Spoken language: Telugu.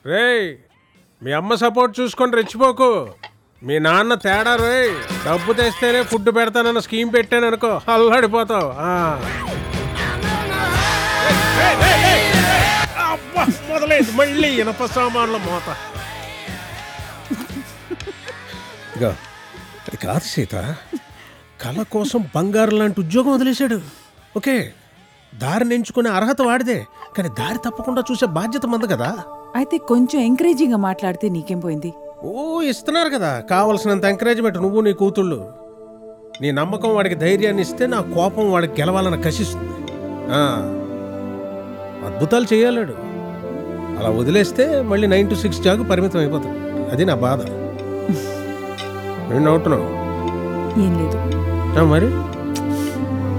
రేయ్ మీ అమ్మ సపోర్ట్ చూసుకొని రెచ్చిపోకు మీ నాన్న తేడా రేయ్ డబ్బు తెస్తేనే ఫుడ్ పెడతానన్న స్కీమ్ పెట్టాను అనుకో అల్లాడిపోతావు ఆ. ఏయ్, ఏయ్, ఏయ్, ఏయ్! అబ్బా, మొదలైంది మళ్ళీ ఇనప సామాన్ల మోత ఇక అది కాదు సీత కళ కోసం బంగారం లాంటి ఉద్యోగం వదిలేశాడు ఓకే దారిని ఎంచుకునే అర్హత వాడిదే కానీ దారి తప్పకుండా చూసే బాధ్యత మంది కదా అయితే కొంచెం ఎంకరేజింగ్ గా మాట్లాడితే నీకేం పోయింది ఓ ఇస్తున్నారు కదా కావలసినంత ఎంకరేజ్మెంట్ నువ్వు నీ కూతుళ్ళు నీ నమ్మకం వాడికి ధైర్యాన్ని ఇస్తే నా కోపం వాడికి గెలవాలని కసిస్తుంది ఆ, అద్భుతాలు చేయలేడు అలా వదిలేస్తే మళ్ళీ నైన్ టు సిక్స్ జాగు పరిమితం అయిపోతాడు అది నా బాధ నేను అవుతున్నావు ఏం లేదు మరి